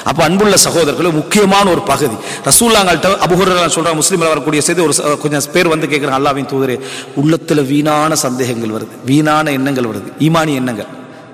அப்ப அன்புள்ள சகோதரர்களே முக்கியமான ஒரு பகுதி ரசூல்லாங்கள்ட்ட அபுஹுரா சொல்றாங்க முஸ்லீம்ல வரக்கூடிய செய்தி ஒரு ச- கொஞ்சம் பேர் வந்து கேட்குறாங்க அல்லாவின் தூதரே உள்ளத்துல வீணான சந்தேகங்கள் வருது வீணான எண்ணங்கள் வருது ஈமானி எண்ணங்கள்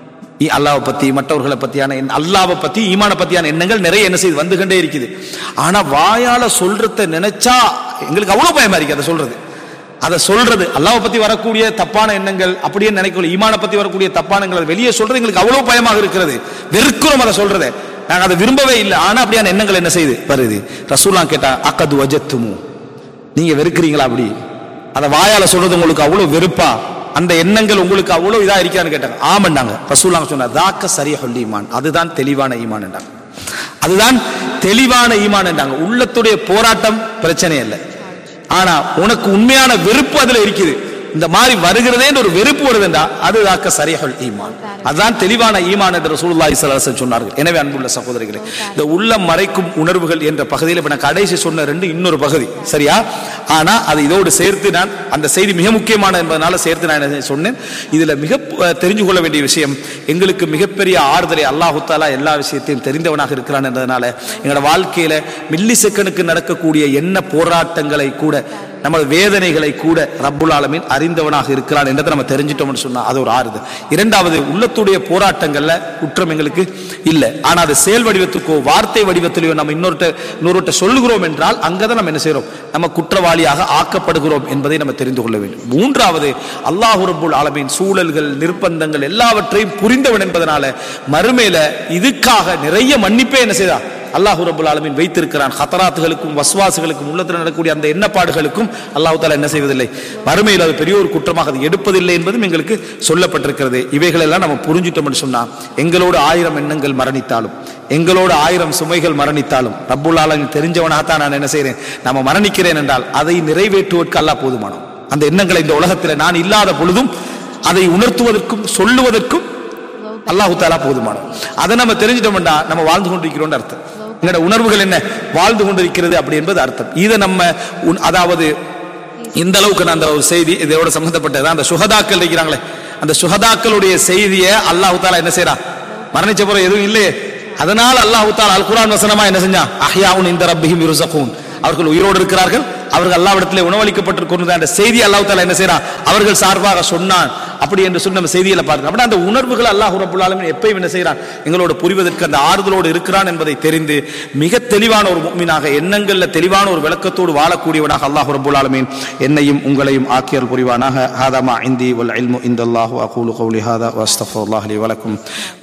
இ- அல்லாவை பத்தி மற்றவர்களை பத்தியான எண்ண- அல்லாவை பத்தி ஈமான பத்தியான எண்ணங்கள் நிறைய என்ன செய்து வந்து கொண்டே இருக்குது ஆனா வாயால சொல்றத நினைச்சா எங்களுக்கு அவ்வளவு பயமா இருக்கு அதை சொல்றது அதை சொல்றது அல்லாவை பத்தி வரக்கூடிய தப்பான எண்ணங்கள் அப்படியே நினைக்கல ஈமான பத்தி வரக்கூடிய தப்பான எண்ணங்கள் அதை வெளியே சொல்றது எங்களுக்கு அவ்வளவு பயமாக இருக்கிறது வெறுக்கிறோம் அதை சொல்றதை நாங்க அதை விரும்பவே இல்லை ஆனா அப்படியான எண்ணங்கள் என்ன செய்யுது வருது ரசூலா கேட்டா அக்கது வஜத்துமு நீங்க வெறுக்கிறீங்களா அப்படி அதை வாயால சொல்றது உங்களுக்கு அவ்வளவு வெறுப்பா அந்த எண்ணங்கள் உங்களுக்கு அவ்வளவு இதா இருக்கான்னு கேட்டாங்க ஆமாண்டாங்க ரசூலாங்க சொன்னார் தாக்க சரியா சொல்லி ஈமான் அதுதான் தெளிவான ஈமான் என்றாங்க அதுதான் தெளிவான ஈமான் என்றாங்க உள்ளத்துடைய போராட்டம் பிரச்சனை இல்லை ஆனா உனக்கு உண்மையான வெறுப்பு அதுல இருக்குது இந்த மாதிரி வருகிறதே ஒரு வெறுப்பு வருதுண்டா அது தாக்க சரியாகல் ஈமான் அதுதான் தெளிவான ஈமான் என்று ரசூலுல்லாஹி ஸல்லல்லாஹு அலைஹி வஸல்லம் சொன்னார்கள் எனவே அன்புள்ள சகோதரிகளே இந்த உள்ளம் மறைக்கும் உணர்வுகள் என்ற பகுதியில் இப்ப நான் கடைசி சொன்ன ரெண்டு இன்னொரு பகுதி சரியா ஆனா அது இதோடு சேர்த்து நான் அந்த செய்தி மிக முக்கியமான என்பதனால சேர்த்து நான் என்ன சொன்னேன் இதுல மிக அஹ், தெரிஞ்சு கொள்ள வேண்டிய விஷயம் எங்களுக்கு மிகப்பெரிய ஆறுதலை அல்லாஹு தாலா எல்லா விஷயத்தையும் தெரிந்தவனாக இருக்கிறான் என்றதுனால எங்களோட வாழ்க்கையில மில்லி செகண்டுக்கு நடக்கக்கூடிய என்ன போராட்டங்களை கூட நமது வேதனைகளை கூட ரப்புல் ஆலமீன் அறிந்தவனாக இருக்கிறான் என்றதை நம்ம தெரிஞ்சிட்டோம்னு சொன்னா அது ஒரு ஆறுதல் இரண்டாவது உள்ளத்துடைய போராட்டங்கள்ல குற்றம் எங்களுக்கு இல்லை ஆனா அது செயல் வடிவத்துக்கோ வார்த்தை வடிவத்திலேயோ நம்ம இன்னொருட்ட இன்னொருட்ட சொல்லுகிறோம் என்றால் அங்கதான் நம்ம என்ன செய்றோம் நம்ம குற்றவாளியாக ஆக்கப்படுகிறோம் என்பதை நம்ம தெரிந்து கொள்ள வேண்டும் மூன்றாவது அல்லாஹ் ரப்புல் ஆலமீன் சூழல்கள் நிர்பந்தங்கள் எல்லாவற்றையும் புரிந்தவன் என்பதனால மறுமையில இதுக்காக நிறைய மன்னிப்பே என்ன செய்தா அல்லாஹ் ரபுல் ஆலமீன் வைத்திருக்கிறான் ஹத்தராத்துகளுக்கும் வஸ்வாசுகளுக்கும் உள்ளத்தில் நடக்கக்கூடிய அந்த எண்ணப்பாடுகளுக்கும் அல்லாஹ் தாலா என்ன செய்வதில்லை மறுமையில் அது பெரிய ஒரு குற்றமாக அது எடுப்பதில்லை என்பதும் எங்களுக்கு சொல்லப்பட்டிருக்கிறது இவைகளெல்லாம் நம்ம புரிஞ்சிட்டோம்னு சொன்னா எங்களோடு ஆயிரம் எண்ணங்கள் மரணித்தாலும் எங்களோடு ஆயிரம் சுமைகள் மரணித்தாலும் ரப்புல் ஆலமின் தெரிஞ்சவனாகத்தான் நான் என்ன செய்கிறேன் நம்ம மரணிக்கிறேன் என்றால் அதை நிறைவேற்றுவதற்கு அல்லாஹ் போதுமானோம் அந்த எண்ணங்களை இந்த உலகத்தில் நான் இல்லாத பொழுதும் அதை உணர்த்துவதற்கும் சொல்லுவதற்கும் அல்லாஹு தாலா போதுமானது அதை நம்ம தெரிஞ்சிட்டோம்டா நம்ம வாழ்ந்து கொண்டிருக்கிறோம்னு அர்த்தம் எங்களோட உணர்வுகள் என்ன வாழ்ந்து கொண்டிருக்கிறது அப்படி என்பது அர்த்தம் இதை நம்ம உன்- அதாவது இந்த அளவுக்கு நான் அந்த ஒரு செய்தி இதோட சம்பந்தப்பட்டது அந்த சுகதாக்கள் இருக்கிறாங்களே அந்த சுகதாக்களுடைய செய்தியை அல்லாஹு தாலா என்ன செய்றான் மரணிச்ச பிறகு எதுவும் இல்லையே அதனால் அல்லாஹு தாலா அல் குர்ஆன் வசனமா என்ன செஞ்சான் அஹ்யாவுன் இந்த ரப்பிஹிம் யுர்ஸகூன் அவர்கள் உயிரோடு இருக்கிறார்கள் அவர்கள் அல்லாவிடத்திலே உணவளிக்கப்பட்டிருக்கிறது அந்த செய்தி அல்லாஹ் தாலா என்ன செய்றான் அவர்கள் சார்பாக சொன்னான் அப்படி என்று சொல்லி நம்ம செய்தியில பாருங்க அப்படி அந்த உணர்வுகள் அல்லாஹ் ரப்புல் ஆலமீன் எப்பயும் என்ன செய்றான் எங்களோட புரிவதற்கு அந்த ஆறுதலோடு இருக்கிறான் என்பதை தெரிந்து மிக தெளிவான ஒரு முக்மீனாக எண்ணங்கள்ல தெளிவான ஒரு விளக்கத்தோடு வாழக்கூடியவனாக அல்லாஹ் ரப்புல் ஆலமீன் என்னையும் உங்களையும் ஆக்கியல் புரிவானாக ஹாதமா இந்தி வல் இல்மு இந்தல்லாஹு அகூலு கௌலி ஹாதா வஸ்தஃபுல்லாஹ் லி வலக்கும்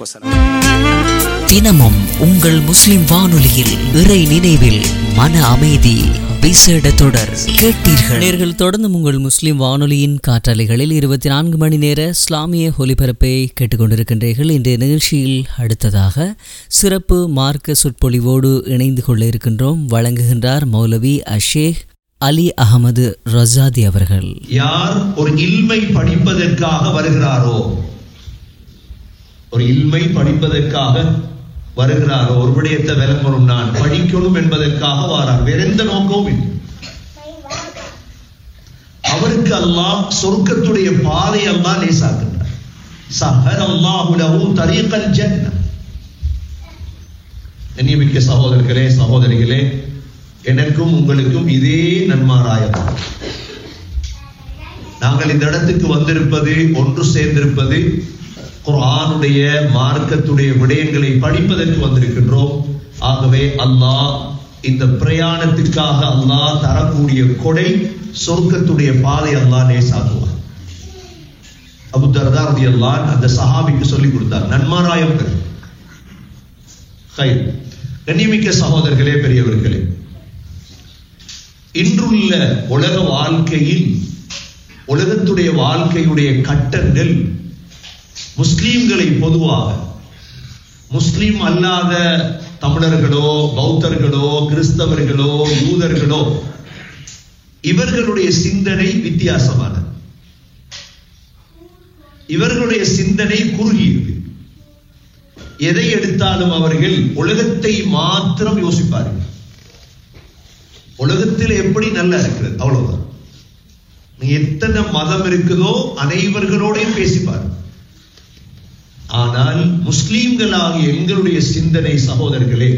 வஸலாம் தினமும் உங்கள் முஸ்லிம் வானொலியில் இறை நினைவில் மன அமைதி விசேட தொடர் கேட்டீர்கள் நேர்கள் தொடர்ந்து உங்கள் முஸ்லிம் வானொலியின் காற்றலைகளில் இருபத்தி நான்கு மணி நேர இஸ்லாமிய ஒலிபரப்பை கேட்டுக்கொண்டிருக்கின்றீர்கள் இன்றைய நிகழ்ச்சியில் அடுத்ததாக சிறப்பு மார்க்க சொற்பொழிவோடு இணைந்து கொள்ள இருக்கின்றோம் வழங்குகின்றார் மௌலவி அஷேக் அலி அகமது ரசாதி அவர்கள் யார் ஒரு இல்மை படிப்பதற்காக வருகிறாரோ ஒரு இல்மை படிப்பதற்காக வருகிறாரோ ஒரு விடயத்தை விளம்பரம் நான் படிக்கணும் என்பதற்காக வாரார் வேற எந்த நோக்கமும் இல்லை அவருக்கு அல்லாஹ் சொர்க்கத்துடைய பாதை அல்லாஹ் லேசாக்குகிறார் சஹர் அல்லாஹு லஹு தரீகல் ஜன்னah கண்ணியமிக்க சகோதரர்களே சகோதரிகளே எனக்கும் உங்களுக்கும் இதே நன்மாராயம் நாங்கள் இந்த இடத்துக்கு வந்திருப்பது ஒன்று சேர்ந்திருப்பது குர்ஆனுடைய மார்க்கத்துடைய விடயங்களை படிப்பதற்கு வந்திருக்கின்றோம் ஆகவே அல்லாஹ் இந்த பிரயாணத்துக்காக அல்லாஹ் தரக்கூடிய கொடை சொர்க்கத்துடைய பாதை அல்லாஹ் நேசாக்குவார் அபு தர்தா ரலியல்லாஹு அன்ஹு அந்த சஹாபிக்கு சொல்லி கொடுத்தார் நன்மாராயம் பெறு ஹைர். கண்ணியமிக்க சகோதரர்களே பெரியவர்களே இன்றுள்ள உலக வாழ்க்கையில் உலகத்துடைய வாழ்க்கையுடைய கட்டங்கள் முஸ்லீம்களை பொதுவாக முஸ்லீம் அல்லாத தமிழர்களோ பௌத்தர்களோ கிறிஸ்தவர்களோ யூதர்களோ இவர்களுடைய சிந்தனை வித்தியாசமானது இவர்களுடைய சிந்தனை குறுகியது எதை எடுத்தாலும் அவர்கள் உலகத்தை மாத்திரம் யோசிப்பார்கள் உலகத்தில் எப்படி நல்லா இருக்கிறது அவ்வளவுதான் நீ எத்தனை மதம் இருக்குதோ அனைவர்களோடையும் பேசிப்பார் ஆனால் முஸ்லீம்களாகிய எங்களுடைய சிந்தனை சகோதரர்களே